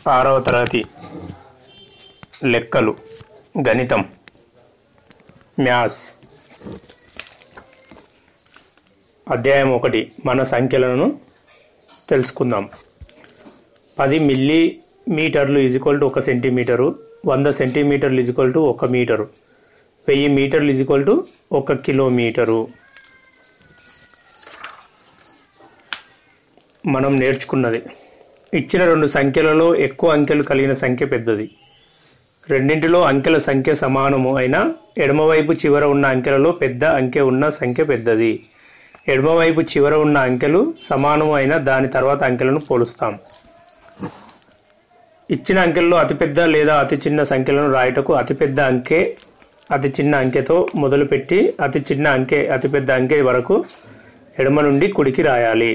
ఆరవ తరగతి లెక్కలు గణితం మ్యాథ్స్ అధ్యాయం ఒకటి మన సంఖ్యలను తెలుసుకుందాం పది మిల్లీ మీటర్లు ఈజ్వల్ టు ఒక సెంటీమీటరు వంద సెంటీమీటర్లు ఈజ్వల్ టు ఒక మీటరు వెయ్యి మీటర్లు ఈజ్వల్ టు ఒక కిలోమీటరు మనం నేర్చుకున్నది ఇచ్చిన రెండు సంఖ్యలలో ఎక్కువ అంకెలు కలిగిన సంఖ్య పెద్దది రెండింటిలో అంకెల సంఖ్య సమానము అయినా ఎడమవైపు చివర ఉన్న అంకెలలో పెద్ద అంకె ఉన్న సంఖ్య పెద్దది ఎడమవైపు చివర ఉన్న అంకెలు సమానము అయిన దాని తర్వాత అంకెలను పోలుస్తాం ఇచ్చిన అంకెల్లో అతిపెద్ద లేదా అతి చిన్న సంఖ్యలను రాయటకు అతిపెద్ద అంకె అతి చిన్న అంకెతో మొదలుపెట్టి అతి చిన్న అంకె అతిపెద్ద అంకె వరకు ఎడమ నుండి కుడికి రాయాలి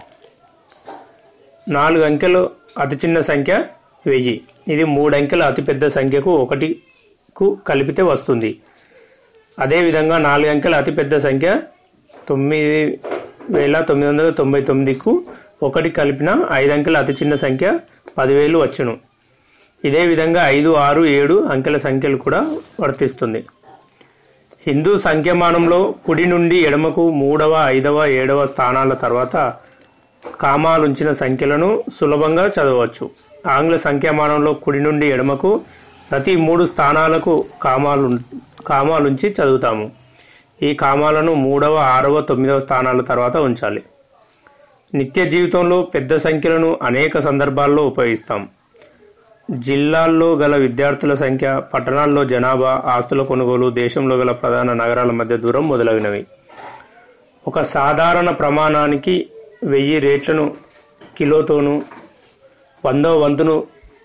నాలుగు అంకెలు అతి చిన్న సంఖ్య వెయ్యి ఇది మూడు అంకెల అతిపెద్ద సంఖ్యకు ఒకటికు కలిపితే వస్తుంది అదేవిధంగా నాలుగు అంకెల అతిపెద్ద సంఖ్య తొమ్మిది వేల తొమ్మిది వందల తొంభై తొమ్మిదికు ఒకటి కలిపిన ఐదు అంకెల అతి చిన్న సంఖ్య పదివేలు వచ్చును ఇదే విధంగా ఐదు ఆరు ఏడు అంకెల సంఖ్యలు కూడా వర్తిస్తుంది హిందూ సంఖ్యమానంలో కుడి నుండి ఎడమకు మూడవ ఐదవ ఏడవ స్థానాల తర్వాత కామాలుంచిన సంఖ్యలను సులభంగా చదవచ్చు ఆంగ్ల సంఖ్యామానంలో కుడి నుండి ఎడమకు ప్రతి మూడు స్థానాలకు కామాలు కామాలుంచి చదువుతాము ఈ కామాలను మూడవ ఆరవ తొమ్మిదవ స్థానాల తర్వాత ఉంచాలి నిత్య జీవితంలో పెద్ద సంఖ్యలను అనేక సందర్భాల్లో ఉపయోగిస్తాం జిల్లాల్లో గల విద్యార్థుల సంఖ్య పట్టణాల్లో జనాభా ఆస్తుల కొనుగోలు దేశంలో గల ప్రధాన నగరాల మధ్య దూరం మొదలగునవి ఒక సాధారణ ప్రమాణానికి వెయ్యి రేట్లను కిలోతోనూ వందవ వంతును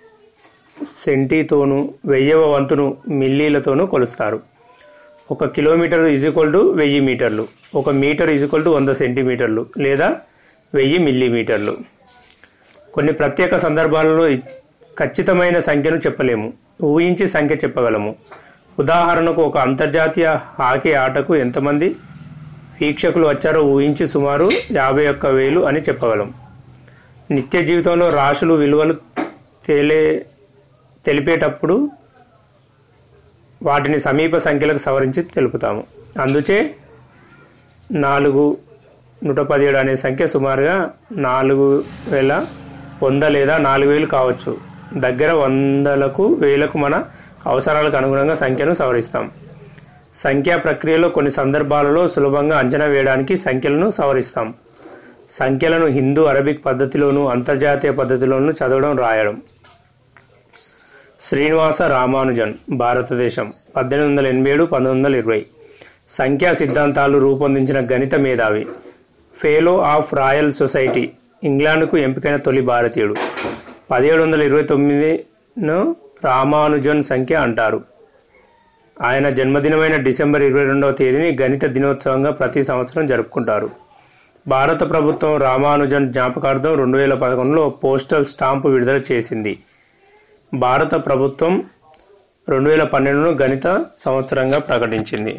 సెంటీతోనూ వెయ్యవ వంతును మిల్లీలతోనూ కొలుస్తారు ఒక కిలోమీటర్ ఈజ్వల్ టు వెయ్యి మీటర్లు ఒక మీటర్ ఈజ్వల్ టు వంద సెంటీమీటర్లు లేదా వెయ్యి మిల్లీమీటర్లు కొన్ని ప్రత్యేక సందర్భాలలో ఇ- ఖచ్చితమైన సంఖ్యను చెప్పలేము ఊహించి సంఖ్య చెప్పగలము ఉదాహరణకు ఒక అంతర్జాతీయ హాకీ ఆటకు ఎంతమంది వీక్షకులు వచ్చారో ఊహించి సుమారు యాభై ఒక్క వేలు అని చెప్పగలం నిత్య జీవితంలో రాశులు విలువలు తేలే తెలిపేటప్పుడు వాటిని సమీప సంఖ్యలకు సవరించి తెలుపుతాము అందుచే నాలుగు నూట పదిహేడు అనే సంఖ్య సుమారుగా నాలుగు వేల వంద లేదా నాలుగు వేలు కావచ్చు దగ్గర వందలకు వేలకు మన అవసరాలకు అనుగుణంగా సంఖ్యను సవరిస్తాం సంఖ్యా ప్రక్రియలో కొన్ని సందర్భాలలో సులభంగా అంచనా వేయడానికి సంఖ్యలను సవరిస్తాం సంఖ్యలను హిందూ అరబిక్ పద్ధతిలోను అంతర్జాతీయ పద్ధతిలోను చదవడం రాయడం శ్రీనివాస రామానుజన్ భారతదేశం పద్దెనిమిది వందల ఎనభై ఏడు పంతొమ్మిది వందల ఇరవై సంఖ్యా సిద్ధాంతాలు రూపొందించిన గణిత మేధావి ఫెలో ఆఫ్ రాయల్ సొసైటీ ఇంగ్లాండ్కు ఎంపికైన తొలి భారతీయుడు పదిహేడు వందల ఇరవై తొమ్మిదిను రామానుజన్ సంఖ్య అంటారు ఆయన జన్మదినమైన డిసెంబర్ ఇరవై రెండవ తేదీని గణిత దినోత్సవంగా ప్రతి సంవత్సరం జరుపుకుంటారు భారత ప్రభుత్వం రామానుజన్ జ్ఞాపకార్థం రెండు వేల పదకొండులో పోస్టల్ స్టాంపు విడుదల చేసింది భారత ప్రభుత్వం రెండు వేల పన్నెండును గణిత సంవత్సరంగా ప్రకటించింది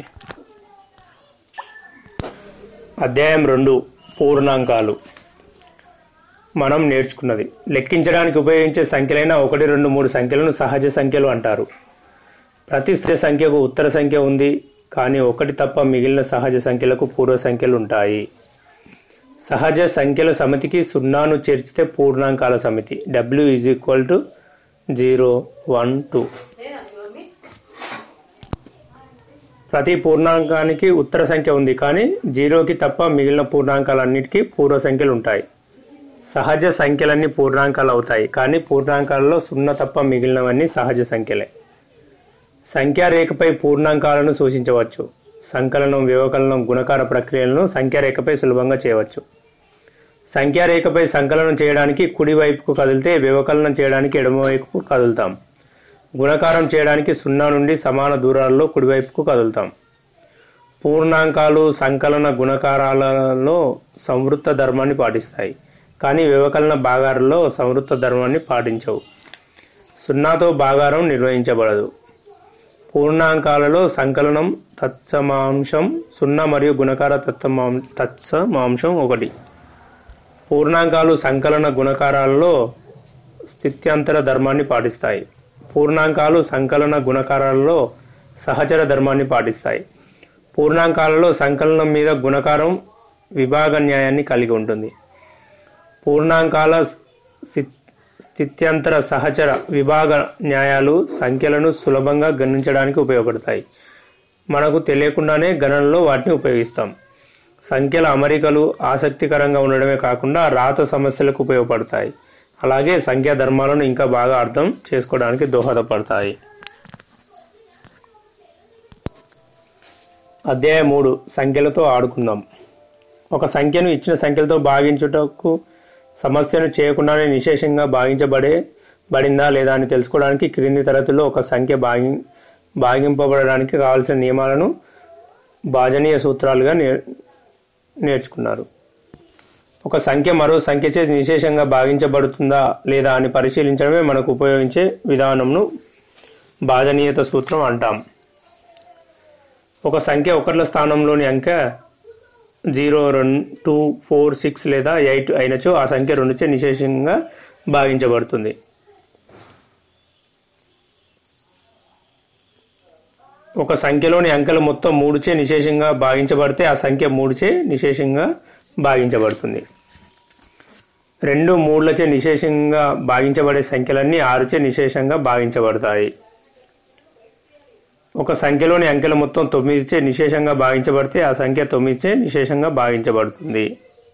అధ్యాయం రెండు పూర్ణాంకాలు మనం నేర్చుకున్నది లెక్కించడానికి ఉపయోగించే సంఖ్యలైన ఒకటి రెండు మూడు సంఖ్యలను సహజ సంఖ్యలు అంటారు ప్రతి స్థిర సంఖ్యకు ఉత్తర సంఖ్య ఉంది కానీ ఒకటి తప్ప మిగిలిన సహజ సంఖ్యలకు పూర్వ సంఖ్యలు ఉంటాయి సహజ సంఖ్యల సమితికి సున్నాను చేర్చితే పూర్ణాంకాల సమితి W is equal to zero one two ప్రతి పూర్ణాంకానికి ఉత్తర సంఖ్య ఉంది కానీ జీరోకి తప్ప మిగిలిన పూర్ణాంకాలన్నిటికీ పూర్వ సంఖ్యలు ఉంటాయి సహజ సంఖ్యలన్నీ పూర్ణాంకాలు అవుతాయి కానీ పూర్ణాంకాలలో సున్నా తప్ప మిగిలినవన్నీ సహజ సంఖ్యలే సంఖ్యారేఖపై పూర్ణాంకాలను సూచించవచ్చు సంకలనం వ్యవకలనం గుణకార ప్రక్రియలను సంఖ్యారేఖపై సులభంగా చేయవచ్చు సంఖ్యారేఖపై సంకలనం చేయడానికి కుడి వైపుకు కదిలితే వ్యవకలనం చేయడానికి ఎడమవైపుకు కదులుతాం గుణకారం చేయడానికి సున్నా నుండి సమాన దూరాల్లో కుడివైపుకు కదులుతాం పూర్ణాంకాలు సంకలన గుణకారాలలో సంవృత్త ధర్మాన్ని పాటిస్తాయి కానీ వ్యవకలన భాగాలలో సంవృత్త ధర్మాన్ని పాటించవు సున్నాతో భాగారం నిర్వహించబడదు పూర్ణాంకాలలో సంకలనం తత్సమాంశం సున్నా మరియు గుణకార తత్సమాం తత్సమాంశం ఒకటి పూర్ణాంకాలు సంకలన గుణకారాలలో స్థిత్యంతర ధర్మాన్ని పాటిస్తాయి పూర్ణాంకాలు సంకలన గుణకారాలలో సహచర ధర్మాన్ని పాటిస్తాయి పూర్ణాంకాలలో సంకలనం మీద గుణకారం విభాగ న్యాయాన్ని కలిగి ఉంటుంది పూర్ణాంకాల స్థి- స్థిత్యంతర సహచర విభాగ న్యాయాలు సంఖ్యలను సులభంగా గణించడానికి ఉపయోగపడతాయి మనకు తెలియకుండానే గణనలో వాటిని ఉపయోగిస్తాం సంఖ్యల అమరికలు ఆసక్తికరంగా ఉండడమే కాకుండా రాత సమస్యలకు ఉపయోగపడతాయి అలాగే సంఖ్యా ధర్మాలను ఇంకా బాగా అర్థం చేసుకోవడానికి దోహదపడతాయి అధ్యాయం మూడు సంఖ్యలతో ఆడుకుందాం ఒక సంఖ్యను ఇచ్చిన సంఖ్యలతో భాగించుటకు సమస్యను చేయకుండానే నిశేషంగా భాగించబడే బడిందా లేదా అని తెలుసుకోవడానికి క్రింది తరగతిలో ఒక సంఖ్య భాగి భాగింపబడడానికి కావాల్సిన నియమాలను భాజనీయ సూత్రాలుగా నేర్ నేర్చుకున్నారు ఒక సంఖ్య మరో సంఖ్యచే నిశేషంగా భాగించబడుతుందా లేదా అని పరిశీలించడమే మనకు ఉపయోగించే విధానంను భాజనీయత సూత్రం అంటాం ఒక సంఖ్య ఒకట్ల స్థానంలోని అంకె జీరో రెండు టూ ఫోర్ సిక్స్ లేదా ఎయిట్ అయినచో ఆ సంఖ్య రెండుచే నిశేషంగా భాగించబడుతుంది ఒక సంఖ్యలోని అంకెలు మొత్తం మూడుచే నిశేషంగా భాగించబడితే ఆ సంఖ్య మూడుచే నిశేషంగా భాగించబడుతుంది రెండు మూడులచే నిశేషంగా భాగించబడే సంఖ్యలన్నీ ఆరుచే నిశేషంగా భాగించబడతాయి ఒక సంఖ్యలోని అంకెల మొత్తం తొమ్మిదిచే నిశేషంగా భాగించబడితే ఆ సంఖ్య తొమ్మిదిచే నిశేషంగా భాగించబడుతుంది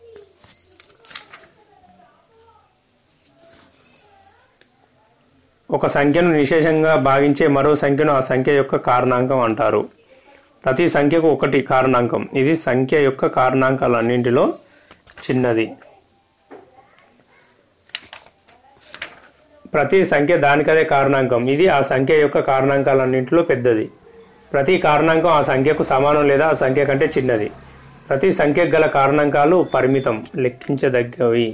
ఒక సంఖ్యను నిశేషంగా భాగించే మరో సంఖ్యను ఆ సంఖ్య యొక్క కారణాంకం అంటారు ప్రతి సంఖ్యకు ఒకటి కారణాంకం ఇది సంఖ్య యొక్క కారణాంకాలన్నింటిలో చిన్నది ప్రతి సంఖ్య దానికదే కారణాంకం ఇది ఆ సంఖ్య యొక్క కారణాంకాలన్నింటిలో పెద్దది ప్రతి కారణాంకం ఆ సంఖ్యకు సమానం లేదా ఆ సంఖ్య కంటే చిన్నది ప్రతి సంఖ్యకు గల కారణాంకాలు పరిమితం లెక్కించదగ్గవి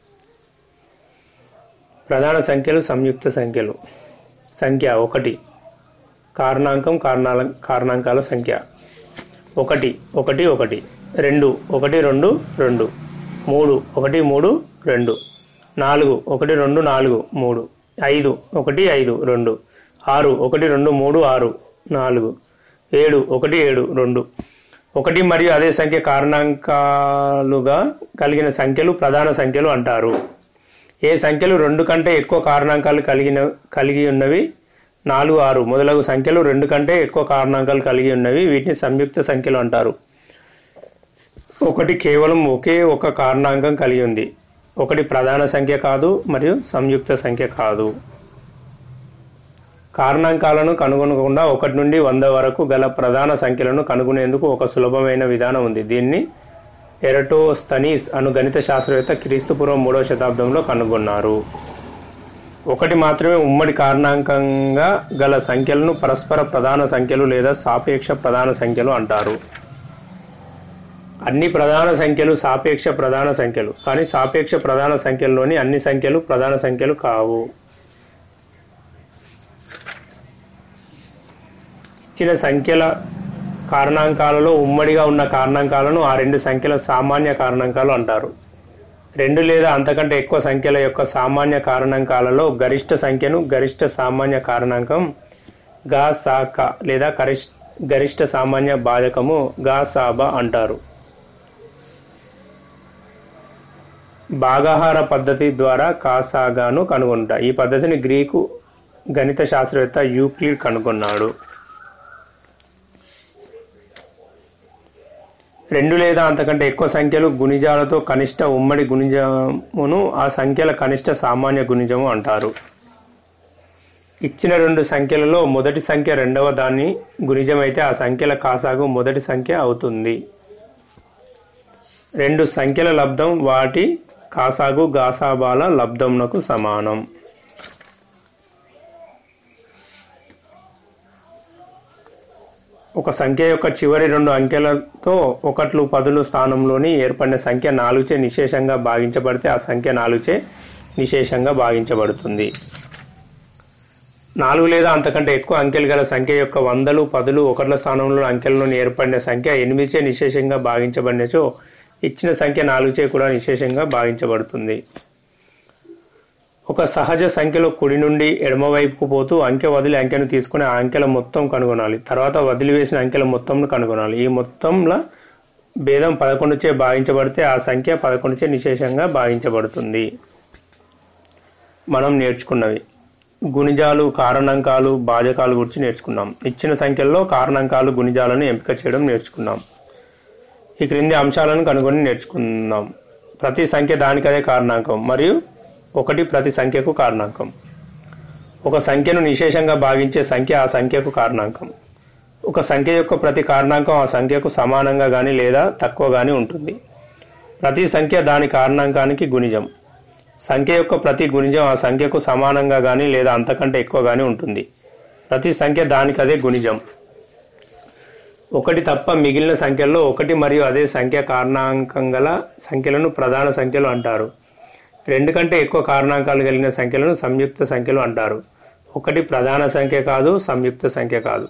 ప్రధాన సంఖ్యలు సంయుక్త సంఖ్యలు సంఖ్య ఒకటి కారణాంకం కారణాల కారణాంకాల సంఖ్య ఒకటి ఒకటి ఒకటి రెండు ఒకటి రెండు రెండు మూడు ఒకటి మూడు రెండు నాలుగు ఒకటి రెండు నాలుగు మూడు ఐదు ఒకటి ఐదు రెండు ఆరు ఒకటి రెండు మూడు ఆరు నాలుగు ఏడు ఒకటి ఏడు రెండు ఒకటి మరియు అదే సంఖ్య కారణాంకాలుగా కలిగిన సంఖ్యలు ప్రధాన సంఖ్యలు అంటారు ఏ సంఖ్యలు రెండు కంటే ఎక్కువ కారణాంకాలు కలిగిన కలిగి ఉన్నవి నాలుగు ఆరు మొదలగు సంఖ్యలు రెండు కంటే ఎక్కువ కారణాంకాలు కలిగి ఉన్నవి వీటిని సంయుక్త సంఖ్యలు అంటారు ఒకటి కేవలం ఒకే ఒక కారణాంకం కలిగి ఉంది ఒకటి ప్రధాన సంఖ్య కాదు మరియు సంయుక్త సంఖ్య కాదు కారణాంకాలను కనుగొనకుండా ఒకటి నుండి వంద వరకు గల ప్రధాన సంఖ్యలను కనుగొనేందుకు ఒక సులభమైన విధానం ఉంది దీన్ని ఎరటోస్తనీస్ అను గణిత శాస్త్రవేత్త క్రీస్తుపూర్వం మూడవ శతాబ్దంలో కనుగొన్నారు ఒకటి మాత్రమే ఉమ్మడి కారణాంకంగా గల సంఖ్యలను పరస్పర ప్రధాన సంఖ్యలు లేదా సాపేక్ష ప్రధాన సంఖ్యలు అంటారు అన్ని ప్రధాన సంఖ్యలు సాపేక్ష ప్రధాన సంఖ్యలు కానీ సాపేక్ష ప్రధాన సంఖ్యల్లోని అన్ని సంఖ్యలు ప్రధాన సంఖ్యలు కావు ఇచ్చిన సంఖ్యల కారణాంకాలలో ఉమ్మడిగా ఉన్న కారణాంకాలను ఆ రెండు సంఖ్యల సామాన్య కారణాంకాలు అంటారు రెండు లేదా అంతకంటే ఎక్కువ సంఖ్యల యొక్క సామాన్య కారణాంకాలలో గరిష్ట సంఖ్యను గరిష్ట సామాన్య కారణాంకం గా సా క లేదా కరిష్ గరిష్ట సామాన్య భాజకము గా సాబా అంటారు భాగాహార పద్ధతి ద్వారా కాసాగాను కనుగొంటారు ఈ పద్ధతిని గ్రీకు గణిత శాస్త్రవేత్త యూక్లిడ్ కనుగొన్నాడు రెండు లేదా అంతకంటే ఎక్కువ సంఖ్యలు గుణిజాలతో కనిష్ట ఉమ్మడి గుణిజమును ఆ సంఖ్యల కనిష్ట సామాన్య గుణిజము అంటారు ఇచ్చిన రెండు సంఖ్యలలో మొదటి సంఖ్య రెండవ దాన్ని గుణిజమైతే ఆ సంఖ్యల కాసాగు మొదటి సంఖ్య అవుతుంది రెండు సంఖ్యల లబ్ధం వాటి కాసాగు గాసాబాల లబ్ధంనకు సమానం ఒక సంఖ్య యొక్క చివరి రెండు అంకెలతో ఒకట్లు పదులు స్థానంలోని ఏర్పడిన సంఖ్య నాలుగుచే నిశేషంగా భాగించబడితే ఆ సంఖ్య నాలుగుచే నిశేషంగా భాగించబడుతుంది నాలుగు లేదా అంతకంటే ఎక్కువ అంకెలు గల సంఖ్య యొక్క వందలు పదులు ఒకట్ల స్థానంలో అంకెలలోని ఏర్పడిన సంఖ్య ఎనిమిదిచే నిశేషంగా భాగించబడినచో ఇచ్చిన సంఖ్య నాలుగుచే కూడా నిశేషంగా భాగించబడుతుంది ఒక సహజ సంఖ్యలో కుడి నుండి ఎడమవైపుకు పోతూ అంకె వదిలి అంకెను తీసుకుని ఆ అంకెల మొత్తం కనుగొనాలి తర్వాత వదిలివేసిన అంకెల మొత్తంను కనుగొనాలి ఈ మొత్తంలో భేదం పదకొండుచే భాగించబడితే ఆ సంఖ్య పదకొండుచే నిశేషంగా భాగించబడుతుంది మనం నేర్చుకున్నవి గుణిజాలు కారణాంకాలు భాజకాలు గురించి నేర్చుకున్నాం ఇచ్చిన సంఖ్యల్లో కారణాంకాలు గుణిజాలను ఎంపిక చేయడం నేర్చుకున్నాం ఈ క్రింది అంశాలను కనుగొని నేర్చుకుందాం ప్రతి సంఖ్య దానికదే కారణాంకం మరియు ఒకటి ప్రతి సంఖ్యకు కారణాంకం ఒక సంఖ్యను నిశేషంగా భాగించే సంఖ్య ఆ సంఖ్యకు కారణాంకం ఒక సంఖ్య యొక్క ప్రతి కారణాంకం ఆ సంఖ్యకు సమానంగా కానీ లేదా తక్కువ కానీ ఉంటుంది ప్రతి సంఖ్య దాని కారణాంకానికి గుణిజం సంఖ్య యొక్క ప్రతి గుణిజం ఆ సంఖ్యకు సమానంగా కానీ లేదా అంతకంటే ఎక్కువ కానీ ఉంటుంది ప్రతి సంఖ్య దానికి అదే గుణిజం ఒకటి తప్ప మిగిలిన సంఖ్యల్లో ఒకటి మరియు అదే సంఖ్య కారణాంకం గల సంఖ్యలను ప్రధాన సంఖ్యలు అంటారు రెండు కంటే ఎక్కువ కారణాంకాలు కలిగిన సంఖ్యలను సంయుక్త సంఖ్యలు అంటారు ఒకటి ప్రధాన సంఖ్య కాదు సంయుక్త సంఖ్య కాదు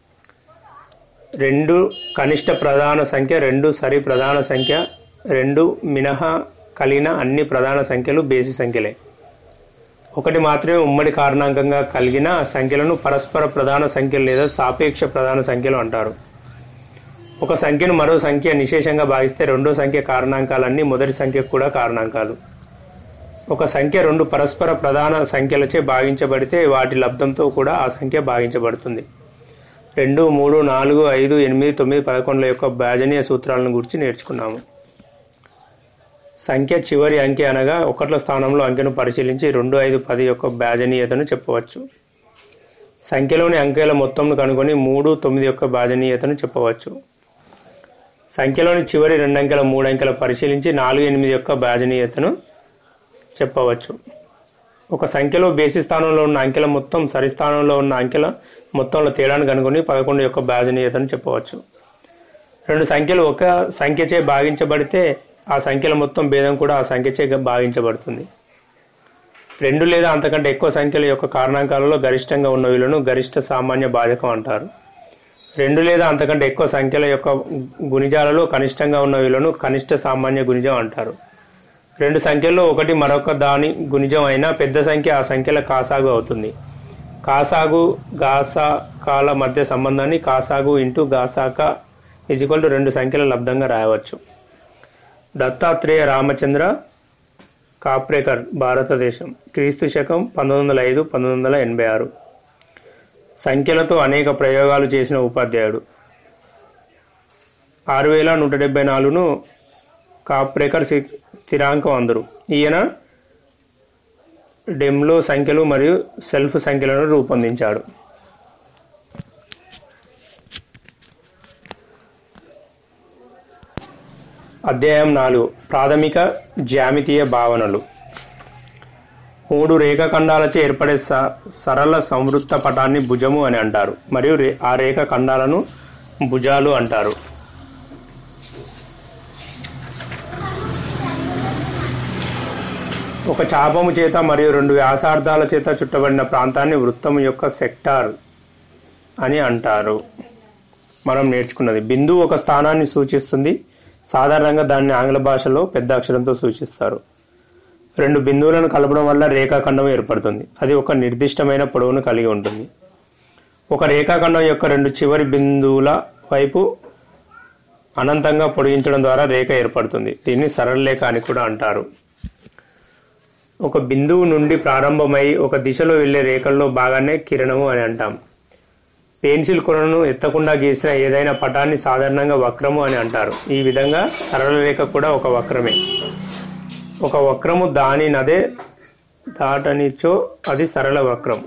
రెండు కనిష్ట ప్రధాన సంఖ్య రెండు సరి ప్రధాన సంఖ్య రెండు మినహా కలిగిన అన్ని ప్రధాన సంఖ్యలు బేసి సంఖ్యలే ఒకటి మాత్రమే ఉమ్మడి కారణాంకంగా కలిగిన సంఖ్యలను పరస్పర ప్రధాన సంఖ్యలు లేదా సాపేక్ష ప్రధాన సంఖ్యలు అంటారు ఒక సంఖ్యను మరో సంఖ్య నిశేషంగా భావిస్తే రెండో సంఖ్య కారణాంకాలన్నీ మొదటి సంఖ్యకు కూడా కారణాంకాలు ఒక సంఖ్య రెండు పరస్పర ప్రధాన సంఖ్యలచే భాగించబడితే వాటి లబ్ధంతో కూడా ఆ సంఖ్య భాగించబడుతుంది రెండు మూడు నాలుగు ఐదు ఎనిమిది తొమ్మిది పదకొండుల యొక్క భాజనీయ సూత్రాలను గురించి నేర్చుకున్నాము సంఖ్య చివరి అంకె అనగా ఒకట్ల స్థానంలో అంకెను పరిశీలించి రెండు ఐదు పది యొక్క భాజనీయతను చెప్పవచ్చు సంఖ్యలోని అంకెల మొత్తంను కనుగొని మూడు తొమ్మిది యొక్క భాజనీయతను చెప్పవచ్చు సంఖ్యలోని చివరి రెండు అంకెల మూడు అంకెల పరిశీలించి నాలుగు ఎనిమిది యొక్క భాజనీయతను చెప్పవచ్చు ఒక సంఖ్యలో బేసి స్థానంలో ఉన్న అంకెల మొత్తం సరి స్థానంలో ఉన్న అంకెల మొత్తంలో తేడాను కనుగొని పదకొండు యొక్క భాజనీయతను చెప్పవచ్చు రెండు సంఖ్యలు ఒక సంఖ్యచే భాగించబడితే ఆ సంఖ్యల మొత్తం భేదం కూడా ఆ సంఖ్యచే భాగించబడుతుంది రెండు లేదా అంతకంటే ఎక్కువ సంఖ్యల యొక్క కారణాంకాలలో గరిష్టంగా ఉన్న విలువను గరిష్ట సామాన్య భాజకం అంటారు రెండు లేదా అంతకంటే ఎక్కువ సంఖ్యల యొక్క గుణిజాలలో కనిష్టంగా ఉన్న విలువను కనిష్ట సామాన్య గుణిజం అంటారు రెండు సంఖ్యల్లో ఒకటి మరొక దాని గుణిజం అయినా పెద్ద సంఖ్య ఆ సంఖ్యల కాసాగు అవుతుంది కాసాగు గాసాకాల మధ్య సంబంధాన్ని కాసాగు ఇంటూ గాసాక ఈక్వల్ టు రెండు సంఖ్యల లబ్ధంగా రాయవచ్చు దత్తాత్రేయ రామచంద్ర కాప్రేకర్ భారతదేశం క్రీస్తు శకం పంతొమ్మిది వందల ఐదు పంతొమ్మిది వందల ఎనభై ఆరు సంఖ్యలతో అనేక ప్రయోగాలు చేసిన ఉపాధ్యాయుడు ఆరు వేల నూట డెబ్బై నాలుగును కాప్రేకర్ సి- స్థిరాంకం అందరు ఈయన డెమ్లో సంఖ్యలు మరియు సెల్ఫ్ సంఖ్యలను రూపొందించాడు అధ్యాయం నాలుగు ప్రాథమిక జ్యామితీయ భావనలు మూడు రేఖాఖండాలచే ఏర్పడే స సరళ సంవృత్త పటాన్ని భుజము అని అంటారు మరియు రే ఆ రేఖాఖండాలను భుజాలు అంటారు ఒక చాపము చేత మరియు రెండు వ్యాసార్థాల చేత చుట్టబడిన ప్రాంతాన్ని వృత్తము యొక్క సెక్టార్ అని అంటారు మనం నేర్చుకున్నది బిందువు ఒక స్థానాన్ని సూచిస్తుంది సాధారణంగా దాన్ని ఆంగ్ల భాషలో పెద్ద అక్షరంతో సూచిస్తారు రెండు బిందువులను కలపడం వల్ల రేఖాఖండం ఏర్పడుతుంది అది ఒక నిర్దిష్టమైన పొడవును కలిగి ఉంటుంది ఒక రేఖాఖండం యొక్క రెండు చివరి బిందువుల వైపు అనంతంగా పొడిగించడం ద్వారా రేఖ ఏర్పడుతుంది దీన్ని సరళ రేఖ అని కూడా అంటారు ఒక బిందువు నుండి ప్రారంభమై ఒక దిశలో వెళ్లే రేఖల్లో భాగాన్నే కిరణము అని అంటాం పెన్సిల్ కొనను ఎత్తకుండా గీసిన ఏదైనా పటాన్ని సాధారణంగా వక్రము అని అంటారు ఈ విధంగా సరళ రేఖ కూడా ఒక వక్రమే ఒక వక్రము దాని నదే దాటనిచో అది సరళ వక్రం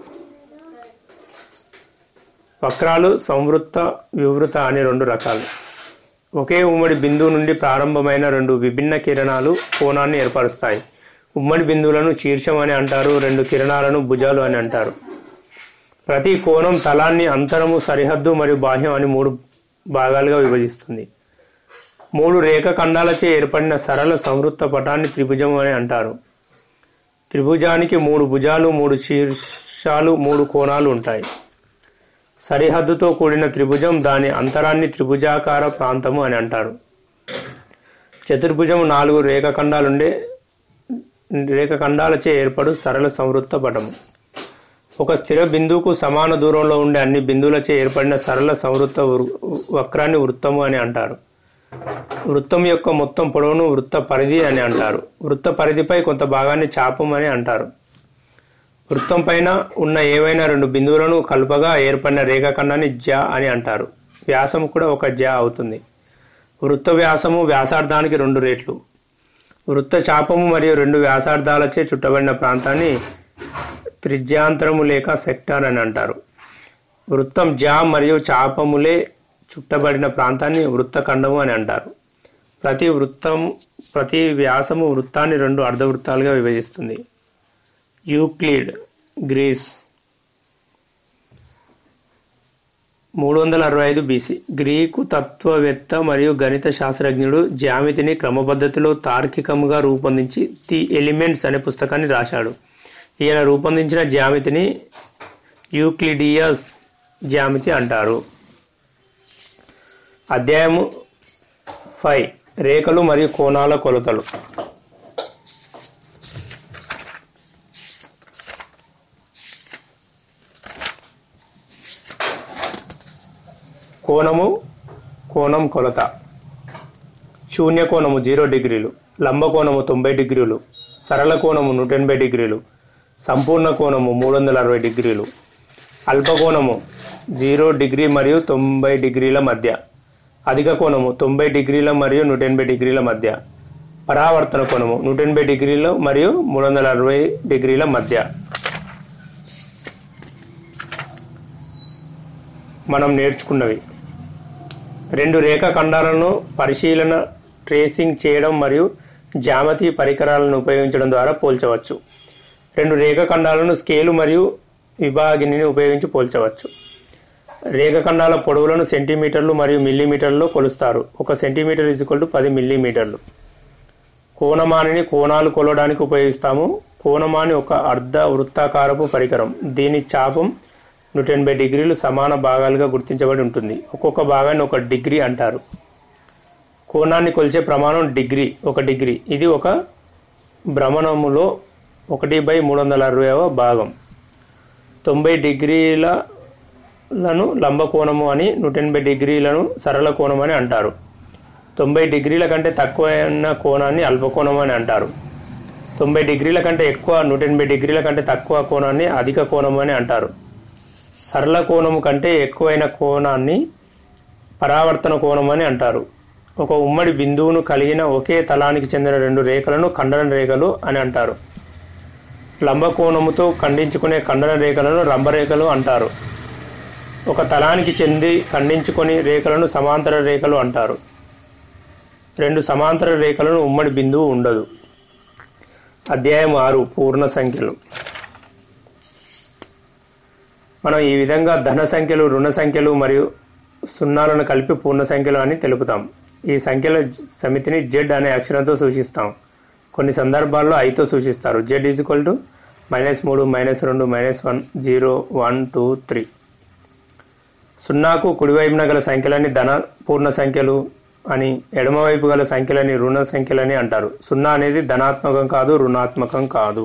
వక్రాలు సంవృత్త వివృత అని రెండు రకాలు ఒకే ఉమ్మడి బిందువు నుండి ప్రారంభమైన రెండు విభిన్న కిరణాలు కోణాన్ని ఏర్పరుస్తాయి ఉమ్మడి బిందువులను శీర్షం అని అంటారు రెండు కిరణాలను భుజాలు అని అంటారు ప్రతి కోణం తలాన్ని అంతరము సరిహద్దు మరియు బాహ్యం అని మూడు భాగాలుగా విభజిస్తుంది మూడు రేఖాఖండాలచే ఏర్పడిన సరళ సంవృత్త పటాన్ని త్రిభుజం అని అంటారు త్రిభుజానికి మూడు భుజాలు మూడు శీర్షాలు మూడు కోణాలు ఉంటాయి సరిహద్దుతో కూడిన త్రిభుజం దాని అంతరాన్ని త్రిభుజాకార ప్రాంతము అని అంటారు చతుర్భుజం నాలుగు రేఖాఖండాలుండే రేఖఖండాలచే ఏర్పడు సరళ సంవృత్త పటము ఒక స్థిర బిందువుకు సమాన దూరంలో ఉండే అన్ని బిందువులచే ఏర్పడిన సరళ సంవృత్త వృ- వక్రాన్ని వృత్తము అని అంటారు వృత్తం యొక్క మొత్తం పొడవును వృత్త పరిధి అని అంటారు వృత్త పరిధిపై కొంత భాగాన్ని చాపం అని అంటారు వృత్తం పైన ఉన్న ఏవైనా రెండు బిందువులను కలుపగా ఏర్పడిన రేఖాఖండాన్ని జ అని అంటారు వ్యాసం కూడా ఒక జ అవుతుంది వృత్త వ్యాసము వ్యాసార్థానికి రెండు రేట్లు వృత్త చాపము మరియు రెండు వ్యాసార్థాలచే చుట్టబడిన ప్రాంతాన్ని త్రిజ్యాంతరము లేక సెక్టార్ అని అంటారు వృత్తం జా మరియు చాపములే చుట్టబడిన ప్రాంతాన్ని వృత్తఖండము అని అంటారు ప్రతి వృత్తం ప్రతి వ్యాసము వృత్తాన్ని రెండు అర్ధవృత్తాలుగా విభజిస్తుంది యూక్లిడ్ గ్రీస్ మూడు వందల అరవై ఐదు బీసీ గ్రీకు తత్వవేత్త మరియు గణిత శాస్త్రజ్ఞుడు జ్యామితిని క్రమపద్ధతిలో తార్కికంగా రూపొందించి ది ఎలిమెంట్స్ అనే పుస్తకాన్ని రాశాడు ఈయన రూపొందించిన జ్యామితిని యూక్లిడియస్ జ్యామితి అంటారు అధ్యాయము ఫైవ్ రేఖలు మరియు కోణాల కొలతలు కోణము కోణం కొలత శూన్య కోణము జీరో డిగ్రీలు లంబ కోణము తొంభై డిగ్రీలు సరళ కోణము నూట ఎనభై డిగ్రీలు సంపూర్ణ కోణము మూడు వందల అరవై డిగ్రీలు అల్పకోణము జీరో డిగ్రీ మరియు తొంభై డిగ్రీల మధ్య అధిక కోణము తొంభై డిగ్రీల మరియు నూట ఎనభై డిగ్రీల మధ్య పరావర్తన కోణము నూట ఎనభై డిగ్రీలు మరియు మూడు వందల అరవై డిగ్రీల మధ్య మనం నేర్చుకున్నవి రెండు రేఖాఖండాలను పరిశీలన ట్రేసింగ్ చేయడం మరియు జామతి పరికరాలను ఉపయోగించడం ద్వారా పోల్చవచ్చు రెండు రేఖాఖండాలను స్కేలు మరియు విభాగిని ఉపయోగించి పోల్చవచ్చు రేఖాఖండాల పొడవులను సెంటీమీటర్లు మరియు మిల్లీమీటర్లలో కొలుస్తారు ఒక సెంటీమీటర్ ఈక్వల్ టు పది మిల్లీమీటర్లు కోణమానిని కోణాలు కొలవడానికి ఉపయోగిస్తాము కోణమాని ఒక అర్ధ వృత్తాకారపు పరికరం దీని చాపం నూట ఎనభై డిగ్రీలు సమాన భాగాలుగా గుర్తించబడి ఉంటుంది ఒక్కొక్క భాగాన్ని ఒక డిగ్రీ అంటారు కోణాన్ని కొలిచే ప్రమాణం డిగ్రీ ఒక డిగ్రీ ఇది ఒక భ్రమణములో ఒకటి బై మూడు వందల అరవైవ భాగం తొంభై డిగ్రీలను లంబ కోణము అని నూట ఎనభై డిగ్రీలను సరళ కోణం అని అంటారు తొంభై డిగ్రీల కంటే తక్కువైన కోణాన్ని అల్పకోణం అని అంటారు తొంభై డిగ్రీల కంటే ఎక్కువ నూట ఎనభై డిగ్రీల కంటే తక్కువ కోణాన్ని అధిక కోణం అని అంటారు సరళ కోణము కంటే ఎక్కువైన కోణాన్ని పరావర్తన కోణం అని అంటారు ఒక ఉమ్మడి బిందువును కలిగిన ఒకే తలానికి చెందిన రెండు రేఖలను ఖండన రేఖలు అని అంటారు లంబ కోణముతో ఖండించుకునే ఖండన రేఖలను రంభరేఖలు అంటారు ఒక తలానికి చెంది ఖండించుకొని రేఖలను సమాంతర రేఖలు అంటారు రెండు సమాంతర రేఖలను ఉమ్మడి బిందువు ఉండదు అధ్యాయం ఆరు పూర్ణ సంఖ్యలు మనం ఈ విధంగా ధన సంఖ్యలు రుణ సంఖ్యలు మరియు సున్నాలను కలిపి పూర్ణ సంఖ్యలు అని తెలుపుతాం ఈ సంఖ్యల జ- సమితిని జెడ్ అనే అక్షరంతో సూచిస్తాం కొన్ని సందర్భాల్లో ఐతో సూచిస్తారు Z is equal to minus మూడు మైనస్ రెండు minus one zero one two three సున్నాకు కుడివైపున గల సంఖ్యలని ధన పూర్ణ సంఖ్యలు అని ఎడమవైపు గల సంఖ్యలని రుణ సంఖ్యలని అంటారు సున్నా అనేది ధనాత్మకం కాదు రుణాత్మకం కాదు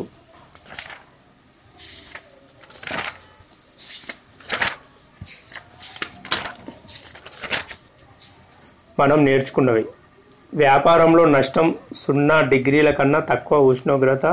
మనం నేర్చుకున్నవి వ్యాపారంలో నష్టం సున్నా డిగ్రీల కన్నా తక్కువ ఉష్ణోగ్రత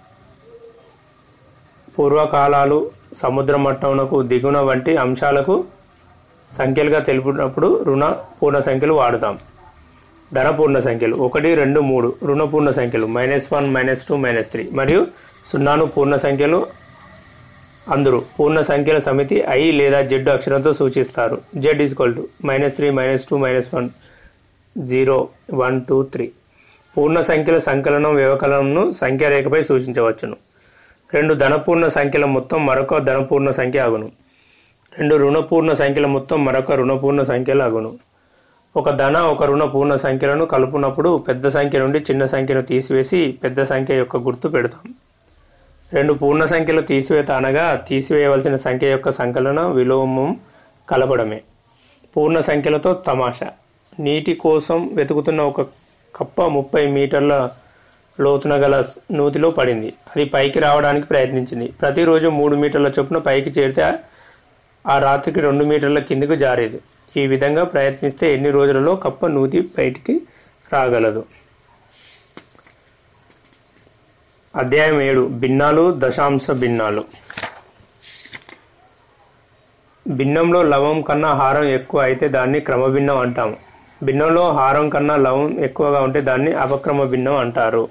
పూర్వకాలాలు సముద్ర మట్టమునకు దిగున వంటి అంశాలకు సంఖ్యలుగా తెలుపునప్పుడు రుణ పూర్ణ సంఖ్యలు వాడుతాం ధన పూర్ణ సంఖ్యలు ఒకటి రెండు మూడు రుణ పూర్ణ సంఖ్యలు minus one minus two minus three మరియు సున్నాను పూర్ణ సంఖ్యలు అందరూ పూర్ణ సంఖ్యల సమితి ఐ లేదా జెడ్ అక్షరంతో సూచిస్తారు Z equal to minus three minus two minus one zero one two three పూర్ణ సంఖ్యల సంకలనం వ్యవకలనంను సంఖ్యారేఖపై సూచించవచ్చును రెండు ధనపూర్ణ సంఖ్యల మొత్తం మరొక ధనపూర్ణ సంఖ్య అగును రెండు రుణపూర్ణ సంఖ్యల మొత్తం మరొక రుణపూర్ణ సంఖ్యలు అగును ఒక ధన ఒక రుణ పూర్ణ సంఖ్యలను కలుపునప్పుడు పెద్ద సంఖ్య నుండి చిన్న సంఖ్యను తీసివేసి పెద్ద సంఖ్య యొక్క గుర్తు పెడతాం రెండు పూర్ణ సంఖ్యలు తీసివేత అనగా తీసివేయవలసిన సంఖ్య యొక్క సంకలన విలోమం కలపడమే పూర్ణ సంఖ్యలతో తమాషా నీటి కోసం వెతుకుతున్న ఒక కప్ప ముప్పై మీటర్ల లోతున గల నూతిలో పడింది అది పైకి రావడానికి ప్రయత్నించింది ప్రతిరోజు మూడు మీటర్ల చొప్పున పైకి చేరితే ఆ రాత్రికి రెండు మీటర్ల కిందకు జారేది ఈ విధంగా ప్రయత్నిస్తే ఎన్ని రోజులలో కప్ప నూతి బయటికి రాగలదు అధ్యాయం ఏడు భిన్నాలు దశాంశ భిన్నాలు భిన్నంలో లవం కన్నా హారం ఎక్కువ అయితే దాన్ని క్రమభిన్నం అంటాము భిన్నంలో హారం కన్నా లవం ఎక్కువగా ఉంటే దాన్ని అపక్రమ భిన్నం అంటారు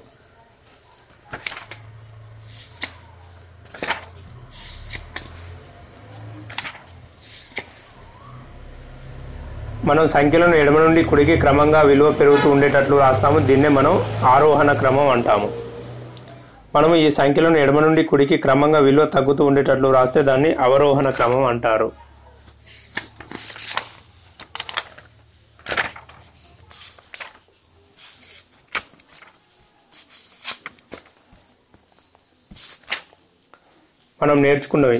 మనం సంఖ్యలను ఎడమ నుండి కుడికి క్రమంగా విలువ పెరుగుతూ ఉండేటట్లు రాస్తాము దీన్నే మనం ఆరోహణ క్రమం అంటాము మనము ఈ సంఖ్యలను ఎడమ నుండి కుడికి క్రమంగా విలువ తగ్గుతూ ఉండేటట్లు రాస్తే దాన్ని అవరోహణ క్రమం అంటారు మనం నేర్చుకున్నవి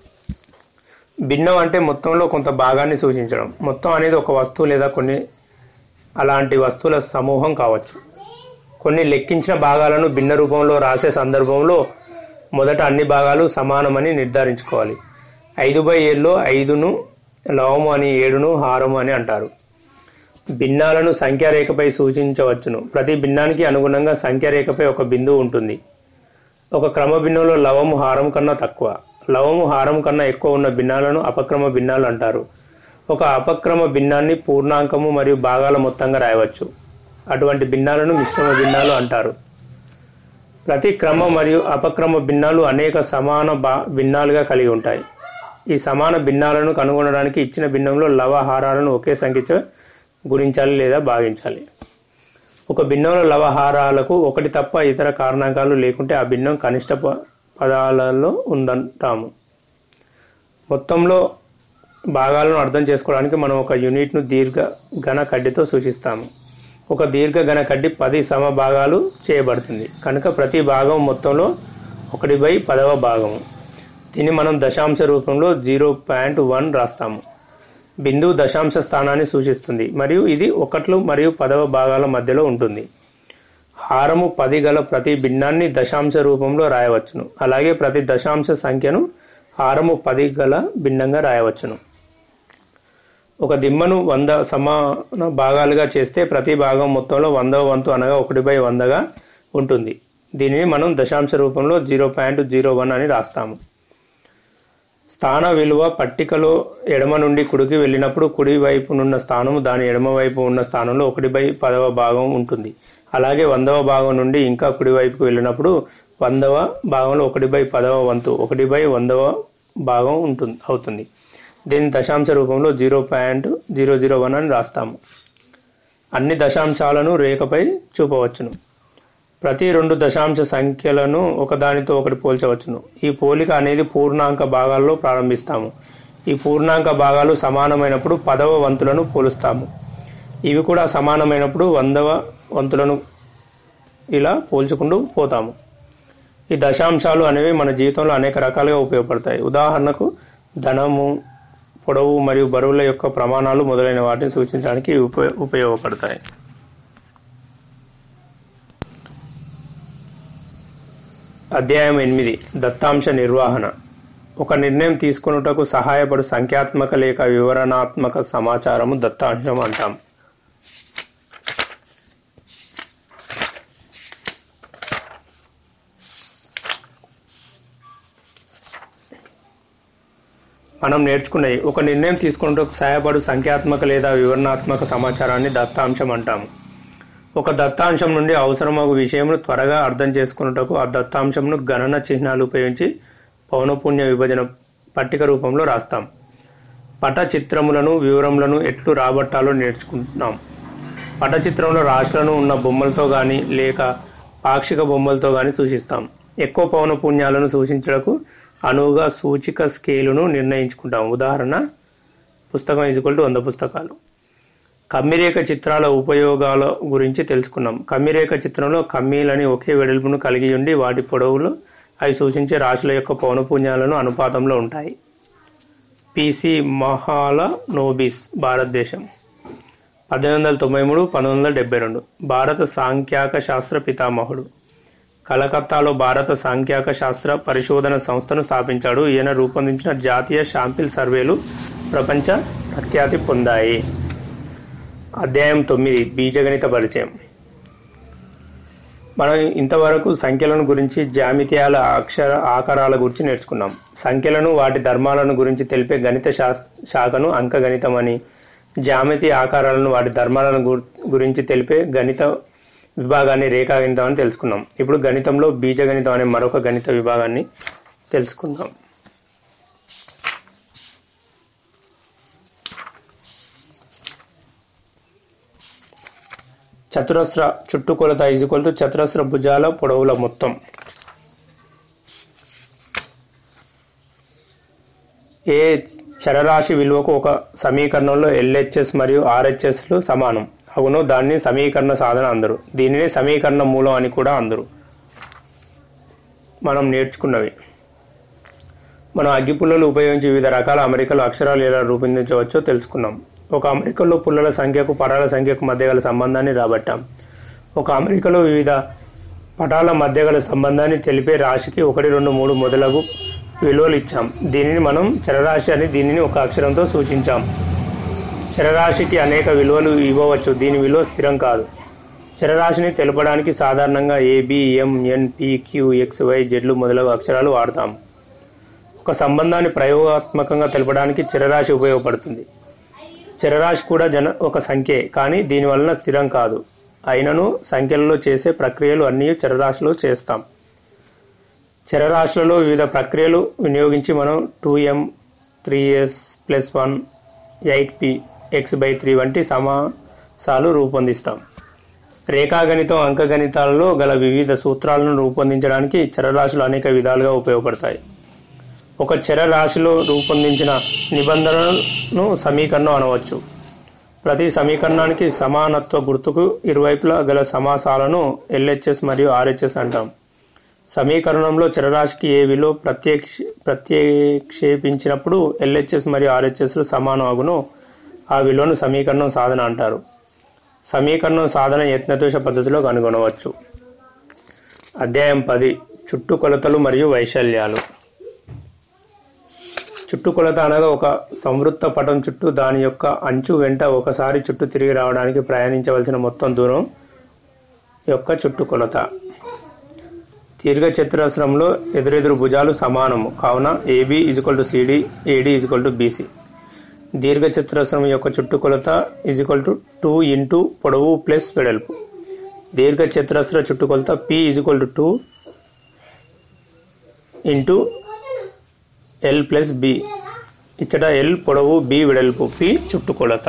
భిన్నం అంటే మొత్తంలో కొంత భాగాన్ని సూచించడం మొత్తం అనేది ఒక వస్తువు లేదా కొన్ని అలాంటి వస్తువుల సమూహం కావచ్చు కొన్ని లెక్కించిన భాగాలను భిన్న రూపంలో రాసే సందర్భంలో మొదట అన్ని భాగాలు సమానమని నిర్ధారించుకోవాలి ఐదు బై ఏడులో ఐదును లవము అని ఏడును హారము అని అంటారు భిన్నాలను సంఖ్యారేఖపై సూచించవచ్చును ప్రతి భిన్నానికి అనుగుణంగా సంఖ్యారేఖపై ఒక బిందువు ఉంటుంది ఒక క్రమ భిన్నంలో లవము హారం కన్నా తక్కువ లవము హారం కన్నా ఎక్కువ ఉన్న భిన్నాలను అపక్రమ భిన్నాలు అంటారు ఒక అపక్రమ భిన్నాన్ని పూర్ణాంకము మరియు భాగాల మొత్తంగా రాయవచ్చు అటువంటి భిన్నాలను మిశ్రమ భిన్నాలు అంటారు ప్రతి క్రమ మరియు అపక్రమ భిన్నాలు అనేక సమాన బా భిన్నాలుగా కలిగి ఉంటాయి ఈ సమాన భిన్నాలను కనుగొనడానికి ఇచ్చిన భిన్నంలో లవ హారాలను ఒకే సంఖ్యతో గుణించాలి లేదా భాగించాలి ఒక భిన్నంలో లవహారాలకు ఒకటి తప్ప ఇతర కారణాంకాలు లేకుంటే ఆ భిన్నం కనిష్ట ప- పదాలలో ఉందంటాము మొత్తంలో భాగాలను అర్థం చేసుకోవడానికి మనం ఒక యూనిట్ను దీర్ఘ ఘన కడ్డీతో సూచిస్తాము ఒక దీర్ఘ ఘన కడ్డీ పది సమ భాగాలు చేయబడుతుంది కనుక ప్రతి భాగం మొత్తంలో ఒకటి బై పదవ భాగము దీన్ని మనం దశాంశ రూపంలో జీరో పాయింట్ వన్ రాస్తాము బిందువు దశాంశ స్థానాన్ని సూచిస్తుంది మరియు ఇది ఒకట్లు మరియు పదవ భాగాల మధ్యలో ఉంటుంది హారము పది గల ప్రతి భిన్నాన్ని దశాంశ రూపంలో రాయవచ్చును అలాగే ప్రతి దశాంశ సంఖ్యను హారము పది గల భిన్నంగా రాయవచ్చును ఒక దిమ్మను వంద సమాన భాగాలుగా చేస్తే ప్రతి భాగం మొత్తంలో వందవ వంతు అనగా ఒకటి బై వందగా ఉంటుంది దీనిని మనం దశాంశ రూపంలో జీరో పాయింట్ జీరో వన్ అని రాస్తాము స్థాన విలువ పట్టికలో ఎడమ నుండి కుడికి వెళ్ళినప్పుడు కుడి వైపునున్న స్థానము దాని ఎడమ వైపు ఉన్న స్థానంలో ఒకటి బై పదవ భాగం ఉంటుంది అలాగే వందవ భాగం నుండి ఇంకా కుడి వైపుకు వెళ్ళినప్పుడు వందవ భాగంలో ఒకటి బై పదవ వంతు ఒకటి బై వందవ భాగం ఉంటుంది అవుతుంది దీన్ని దశాంశ రూపంలో zero point zero zero one అని రాస్తాము అన్ని దశాంశాలను రేఖపై చూపవచ్చును ప్రతి రెండు దశాంశ సంఖ్యలను ఒకదానితో ఒకటి పోల్చవచ్చును ఈ పోలిక అనేది పూర్ణాంక భాగాల్లో ప్రారంభిస్తాము ఈ పూర్ణాంక భాగాలు సమానమైనప్పుడు పదవ వంతులను పోలుస్తాము ఇవి కూడా సమానమైనప్పుడు వందవ వంతులను ఇలా పోల్చుకుంటూ పోతాము ఈ దశాంశాలు అనేవి మన జీవితంలో అనేక రకాలుగా ఉపయోగపడతాయి ఉదాహరణకు ధనము పొడవు మరియు బరువుల యొక్క ప్రమాణాలు మొదలైన వాటిని సూచించడానికి ఇవి ఉప ఉపయోగపడతాయి అధ్యాయం ఎనిమిది దత్తాంశ నిర్వహణ ఒక నిర్ణయం తీసుకొనుటకు సహాయపడు సంఖ్యాత్మక లేక వివరణాత్మక సమాచారము దత్తాంశం అంటాం మనం నేర్చుకున్నవి ఒక నిర్ణయం తీసుకున్నటకు సహాయపడు సంఖ్యాత్మక లేదా వివరణాత్మక సమాచారాన్ని దత్తాంశం అంటాము ఒక దత్తాంశం నుండి అవసరమగు విషయమును త్వరగా అర్థం చేసుకున్నటకు ఆ దత్తాంశంను గణన చిహ్నాలు ఉపయోగించి పౌనపుణ్య విభజన పట్టిక రూపంలో రాస్తాం పట చిత్రములను వివరములను ఎట్లు రాబట్టాలో నేర్చుకుంటున్నాం పట చిత్రంలో రాశులను ఉన్న బొమ్మలతో కానీ లేక పాక్షిక బొమ్మలతో కానీ సూచిస్తాం ఎక్కువ పౌనపుణ్యాలను సూచించడకు అనువుగా సూచిక స్కేలును నిర్ణయించుకుంటాం ఉదాహరణ పుస్తకం ఈజ్వల్ టు వంద పుస్తకాలు కమ్మిరేఖ చిత్రాల ఉపయోగాల గురించి తెలుసుకున్నాం కమ్మిరేఖ చిత్రంలో కమ్మీలని ఒకే వెడల్పును కలిగి ఉండి వాటి పొడవులు అవి సూచించే రాశుల యొక్క పౌనపుణ్యాలను అనుపాతంలో ఉంటాయి పిసి మహాల నోబిస్ భారతదేశం పద్దెనిమిది వందల తొంభై మూడు పంతొమ్మిది వందల డెబ్బై రెండు భారత సాంఖ్యాక శాస్త్ర పితామహుడు కలకత్తాలో భారత సాంఖ్యాక శాస్త్ర పరిశోధన సంస్థను స్థాపించాడు ఈయన రూపొందించిన జాతీయ శాంపిల్ సర్వేలు ప్రపంచ ప్రఖ్యాతి పొందాయి అధ్యాయం తొమ్మిది బీజగణిత పరిచయం మనం ఇంతవరకు సంఖ్యలను గురించి జామితీయాల అక్షర ఆకారాల గురించి నేర్చుకున్నాం సంఖ్యలను వాటి ధర్మాలను గురించి తెలిపే గణిత శాస్- శాఖను అంకగణితం అని జామితి ఆకారాలను వాటి ధర్మాలను గు- గురించి తెలిపే గణిత విభాగాన్ని రేఖాగణితం అని తెలుసుకున్నాం ఇప్పుడు గణితంలో బీజగణితం అనే మరొక గణిత విభాగాన్ని తెలుసుకుందాం చతురస్ర చుట్టుకొలత ఈజ్వల్ టు చతురస్ర భుజాల పొడవుల మొత్తం ఏ చరరాశి విలువకు ఒక సమీకరణంలో ఎల్హెచ్ఎస్ మరియు ఆర్హెచ్ఎస్లు సమానం అవును దాన్ని సమీకరణ సాధన అందరు దీనిని సమీకరణ మూలం అని కూడా అందరు మనం నేర్చుకున్నవి మనం అగ్గిపుల్లలు ఉపయోగించి వివిధ రకాల అమరికలు అక్షరాలు ఎలా రూపొందించవచ్చో తెలుసుకున్నాం ఒక అమరికలో పుల్లల సంఖ్యకు పటాల సంఖ్యకు మధ్య గల సంబంధాన్ని రాబట్టాం ఒక అమరికలో వివిధ పటాల మధ్య గల సంబంధాన్ని తెలిపే రాశికి ఒకటి రెండు మూడు మొదలగు విలువలు ఇచ్చాం దీనిని మనం చరరాశి అని దీనిని ఒక అక్షరంతో సూచించాం చరరాశికి అనేక విలువలు ఇవ్వవచ్చు దీని విలువ స్థిరం కాదు చరరాశిని తెలపడానికి సాధారణంగా A B M N P Q X Y జెడ్లు మొదలగు అక్షరాలు వాడతాం ఒక సంబంధాన్ని ప్రయోగాత్మకంగా తెలపడానికి చరరాశి ఉపయోగపడుతుంది చరరాశి కూడా జన ఒక సంఖ్యే కానీ దీని వలన స్థిరం కాదు అయినను సంఖ్యలలో చేసే ప్రక్రియలు అన్నీ చరరాశిలో చేస్తాం చరరాశులలో వివిధ ప్రక్రియలు వినియోగించి మనం two M three S plus one eight P X by three వంటి సమాసాలు రూపొందిస్తాం రేఖాగణితం అంకగణితాలలో గల వివిధ సూత్రాలను రూపొందించడానికి చరరాశులు అనేక విధాలుగా ఉపయోగపడతాయి ఒక చరరాశిలో రూపొందించిన నిబంధనలను సమీకరణం అనవచ్చు ప్రతి సమీకరణానికి సమానత్వ గుర్తుకు ఇరువైపులా గల సమాసాలను ఎల్హెచ్ఎస్ మరియు ఆర్హెచ్ఎస్ అంటాం సమీకరణంలో చరరాశికి ఏ విలువ ప్రత్యక్ష ప్రత్యేక్షేపించినప్పుడు ఎల్హెచ్ఎస్ మరియు ఆర్హెచ్ఎస్లు సమానం అగును ఆ విలువను సమీకరణం సాధన అంటారు సమీకరణం సాధన యత్నదోష పద్ధతిలో కనుగొనవచ్చు అధ్యాయం పది చుట్టుకొలతలు మరియు వైశాల్యాలు చుట్టుకొలత అనగా ఒక సంవృత్త పటం చుట్టూ దాని యొక్క అంచు వెంట ఒకసారి చుట్టూ తిరిగి రావడానికి ప్రయాణించవలసిన మొత్తం దూరం యొక్క చుట్టుకొలత దీర్ఘ చతురస్రంలో ఎదురెదురు భుజాలు సమానము కావున AB equal to CD AD equal to BC దీర్ఘ చతురస్రం యొక్క చుట్టుకొలత ఈజ్వల్ టు టూ ఇంటూ పొడవు ప్లస్ వెడల్పు దీర్ఘ చతురస్ర చుట్టుకొలత P equal to two into L plus B ఇచ్చట ఎల్ పొడవు బి వెడల్పు పి చుట్టుకొలత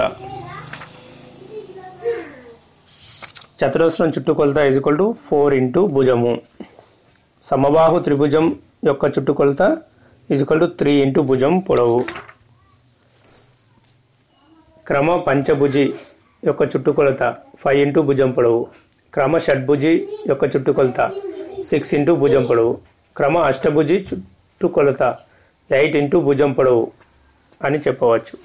చతురస్రం చుట్టుకొలత ఈజ్వల్ టు ఫోర్ ఇంటూ భుజము సమబాహు త్రిభుజం యొక్క చుట్టుకొలత ఈజ్వల్ టు త్రీ ఇంటూ భుజం పొడవు క్రమ పంచభుజి యొక్క చుట్టుకొలత ఫైవ్ ఇంటూ భుజం పొడవు క్రమ షడ్భుజి యొక్క చుట్టుకొలత సిక్స్ ఇంటూ భుజం పొడవు క్రమ అష్టభుజి చుట్టుకొలత ఎయిట్ ఇంటూ భుజం పొడవు అని చెప్పవచ్చు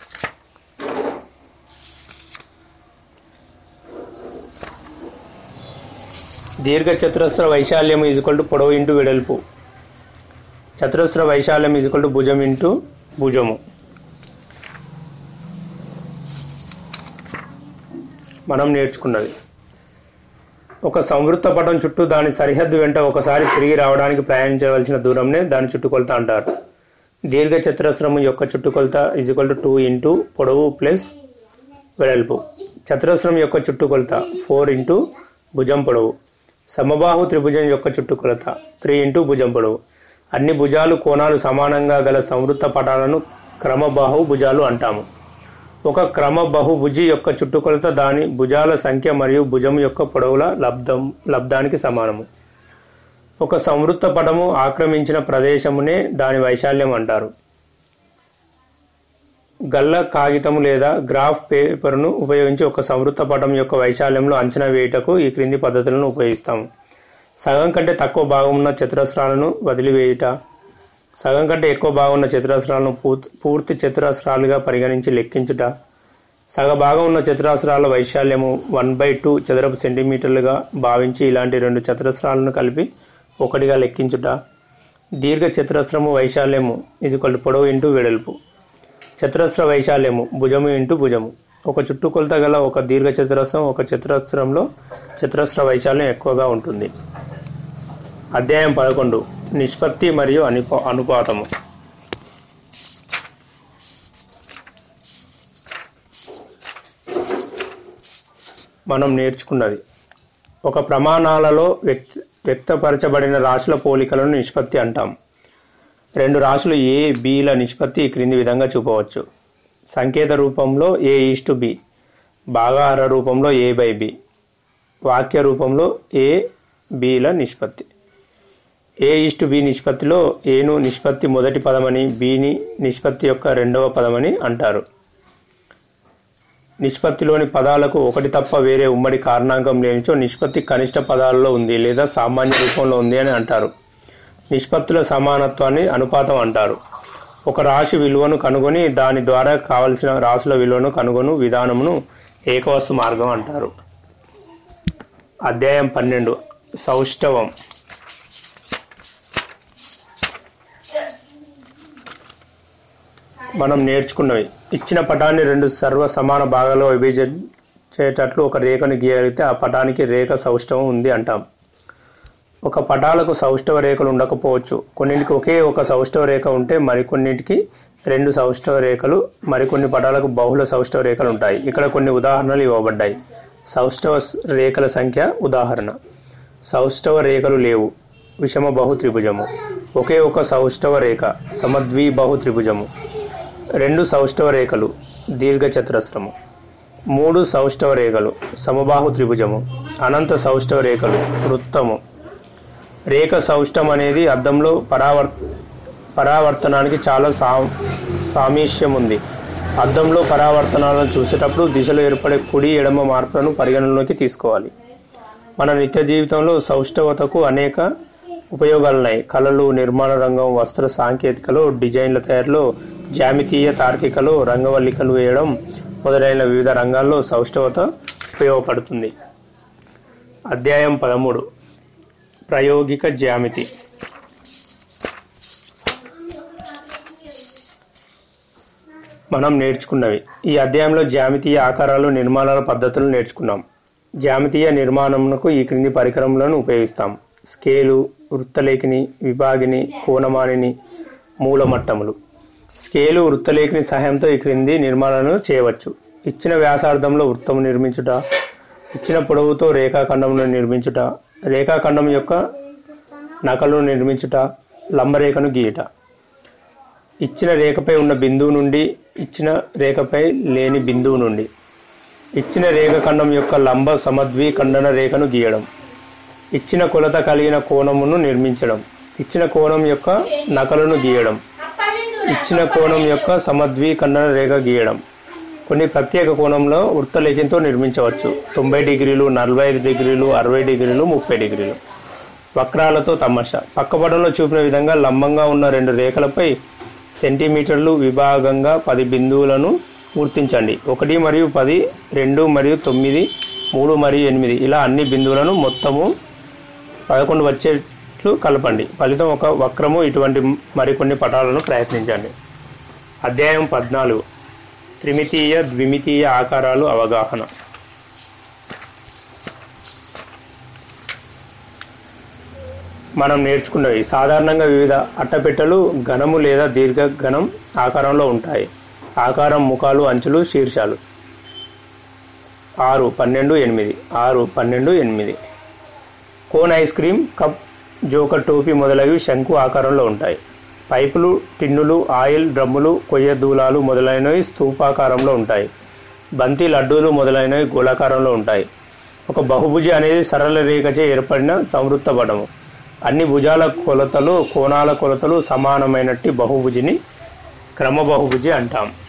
దీర్ఘ చతురస్ర వైశాల్యం ఈజ్వల్ టు పొడవు ఇంటూ వెడల్పు చతురస్ర వైశాల్యం ఈజ్వల్ టు భుజం ఇంటూ భుజము మనం నేర్చుకున్నది ఒక సంవృత్త పటం చుట్టూ దాని సరిహద్దు వెంట ఒకసారి తిరిగి రావడానికి ప్రయాణించవలసిన దూరంనే దాని చుట్టుకొలత అంటారు దీర్ఘ చతురస్రము యొక్క చుట్టుకొలత ఈజ్వల్ టు టూ ఇంటూ పొడవు ప్లస్ వెడల్పు చతురస్రం యొక్క చుట్టుకొలత ఫోర్ ఇంటూ భుజం పొడవు సమబాహు త్రిభుజం యొక్క చుట్టుకొలత త్రీ ఇంటూ భుజం పొడవు అన్ని భుజాలు కోణాలు సమానంగా గల సంవృత్త పటాలను క్రమబాహు భుజాలు అంటాము ఒక క్రమ బహుభుజి యొక్క చుట్టుకొలత దాని భుజాల సంఖ్య మరియు భుజం యొక్క పొడవుల లబ్ధం లబ్ధానికి సమానము ఒక సంవృత్త పటము ఆక్రమించిన ప్రదేశమునే దాని వైశాల్యం అంటారు గల్ల కాగితము లేదా గ్రాఫ్ పేపర్ను ఉపయోగించి ఒక సంవృత్త పటం యొక్క వైశాల్యంలో అంచనా వేయుటకు ఈ క్రింది పద్ధతులను ఉపయోగిస్తాము సగం కంటే తక్కువ భాగం ఉన్న చతురస్రాలను వదిలివేయుట సగం కంటే ఎక్కువ భాగం ఉన్న చతురస్రాలను పూర్తి పూర్తి చతురస్రాలుగా పరిగణించి లెక్కించుట సగభాగం ఉన్న చతురస్రాల వైశాల్యము వన్ బై టూ చదరపు సెంటీమీటర్లుగా భావించి ఇలాంటి రెండు చతురస్రాలను కలిపి ఒకటిగా లెక్కించుట దీర్ఘ చతురస్రము వైశాల్యము ఇజుకొల్ పొడవు ఇంటూ వెడల్పు చతురస్ర వైశాల్యము భుజము ఇంటూ భుజము ఒక చుట్టుకొలత గల ఒక దీర్ఘ చతురస్రం ఒక చతురస్రంలో చతురస్ర వైశాల్యం ఎక్కువగా ఉంటుంది అధ్యాయం పదకొండు నిష్పత్తి మరియు అనుపా అనుపాతము మనం నేర్చుకున్నది ఒక ప్రమాణాలలో వ్యక్త వ్యక్తపరచబడిన రాశుల పోలికలను నిష్పత్తి అంటాం రెండు రాశులు ఏ బిల నిష్పత్తి ఈ క్రింది విధంగా చూపవచ్చు సంకేత రూపంలో ఏ ఈస్ టు బి భాగాహార రూపంలో ఏ బై బి వాక్య రూపంలో ఏ బిల నిష్పత్తి ఏ ఈస్ టు బి నిష్పత్తిలో ఏను నిష్పత్తి మొదటి పదమని బిని నిష్పత్తి యొక్క రెండవ పదమని అంటారు నిష్పత్తిలోని పదాలకు ఒకటి తప్ప వేరే ఉమ్మడి కారణాంకం లేనిచో నిష్పత్తి కనిష్ట పదాలలో ఉంది లేదా సామాన్య రూపంలో ఉంది అని అంటారు నిష్పత్తుల సమానత్వాన్ని అనుపాతం అంటారు ఒక రాశి విలువను కనుగొని దాని ద్వారా కావలసిన రాశుల విలువను కనుగొను విధానమును ఏకవస్తు మార్గం అంటారు అధ్యాయం పన్నెండు సౌష్ఠవం మనం నేర్చుకున్నవి ఇచ్చిన పటాన్ని రెండు సర్వ సమాన భాగాల్లో విభజించేటట్లు ఒక రేఖను గీయగలిగితే ఆ పటానికి రేఖ సౌష్ఠవం ఉంది అంటాం ఒక పటాలకు సౌష్ఠవ రేఖలు ఉండకపోవచ్చు కొన్నింటికి ఒకే ఒక సౌష్ఠవ రేఖ ఉంటే మరికొన్నింటికి రెండు సౌష్ఠవ రేఖలు మరికొన్ని పటాలకు బహుళ సౌష్ఠవ రేఖలు ఉంటాయి ఇక్కడ కొన్ని ఉదాహరణలు ఇవ్వబడ్డాయి సౌష్ఠవ రేఖల సంఖ్య ఉదాహరణ సౌష్ఠవ రేఖలు లేవు విషమ బహు త్రిభుజము ఒకే ఒక సౌష్ఠవ రేఖ సమద్వి బహు త్రిభుజము రెండు సౌష్ఠవ రేఖలు దీర్ఘ చతురస్రము మూడు సౌష్ఠవ రేఖలు సమబాహు త్రిభుజము అనంత సౌష్ఠవ రేఖలు వృత్తము రేఖ సౌష్టం అనేది అద్దంలో పరావర్ పరావర్తనానికి చాలా సా సామీష్యం ఉంది అద్దంలో పరావర్తనాలను చూసేటప్పుడు దిశలో ఏర్పడే కుడి ఎడమ మార్పులను పరిగణనలోకి తీసుకోవాలి మన నిత్య జీవితంలో సౌష్ఠవతకు అనేక ఉపయోగాలున్నాయి కళలు నిర్మాణ రంగం వస్త్ర సాంకేతికలో డిజైన్ల తయారీలో జామితీయ తార్కికలో రంగవల్లికలు వేయడం మొదలైన వివిధ రంగాల్లో సౌష్ఠవత ఉపయోగపడుతుంది అధ్యాయం పదమూడు ప్రయోగిక జ్యామితి మనం నేర్చుకున్నవి ఈ అధ్యాయంలో జ్యామితీయ ఆకారాలు నిర్మాణాల పద్ధతులు నేర్చుకున్నాం జ్యామితీయ నిర్మాణమునకు ఈ క్రింది పరికరములను ఉపయోగిస్తాం స్కేలు వృత్తలేఖిని విభాగిని కోణమానిని మూలమట్టములు స్కేలు వృత్తలేఖిని సహాయంతో ఈ క్రింది నిర్మాణాలను చేయవచ్చు ఇచ్చిన వ్యాసార్థంలో వృత్తము నిర్మించుట ఇచ్చిన పొడవుతో రేఖాఖండమును నిర్మించుట రేఖాఖండం యొక్క నకలను నిర్మించుట లంబరేఖను గీయట ఇచ్చిన రేఖపై ఉన్న బిందువు నుండి ఇచ్చిన రేఖపై లేని బిందువు నుండి ఇచ్చిన రేఖఖండం యొక్క లంబ సమద్వి ఖండన రేఖను గీయడం ఇచ్చిన కొలత కలిగిన కోణమును నిర్మించడం ఇచ్చిన కోణం యొక్క నకలను గీయడం ఇచ్చిన కోణం యొక్క సమద్వి ఖండన రేఖ గీయడం కొన్ని ప్రత్యేక కోణంలో వృత్తలేఖంతో నిర్మించవచ్చు తొంభై డిగ్రీలు నలభై ఐదు డిగ్రీలు అరవై డిగ్రీలు ముప్పై డిగ్రీలు వక్రాలతో తమాషా పక్కపటంలో చూపిన విధంగా లంబంగా ఉన్న రెండు రేఖలపై సెంటీమీటర్లు విభాగంగా పది బిందువులను గుర్తించండి ఒకటి మరియు పది రెండు మరియు తొమ్మిది మూడు మరియు ఎనిమిది ఇలా అన్ని బిందువులను మొత్తము పదకొండు వచ్చేట్లు కలపండి ఫలితం ఒక వక్రము ఇటువంటి మరికొన్ని పటాలను ప్రయత్నించండి అధ్యాయం పద్నాలుగు త్రిమితీయ ద్విమితీయ ఆకారాలు అవగాహన మనం నేర్చుకున్నవి సాధారణంగా వివిధ అట్టపెట్టెలు ఘనము లేదా దీర్ఘ ఘనం ఆకారంలో ఉంటాయి ఆకారం ముఖాలు అంచులు శీర్షాలు ఆరు పన్నెండు ఎనిమిది ఆరు పన్నెండు ఎనిమిది cone ice cream cup joker టోపీ మొదలైనవి శంకు ఆకారంలో ఉంటాయి పైపులు టిన్నులు ఆయిల్ డ్రమ్ములు కొయ్య దూలాలు మొదలైనవి స్తూపాకారంలో ఉంటాయి బంతి లడ్డూలు మొదలైనవి గోళాకారంలో ఉంటాయి ఒక బహుభుజి అనేది సరళ రేఖచే ఏర్పడిన సంవృత్త పటము అన్ని భుజాల కొలతలు కోణాల కొలతలు సమానమైనట్టి బహుభుజిని క్రమ బహుభుజి అంటాం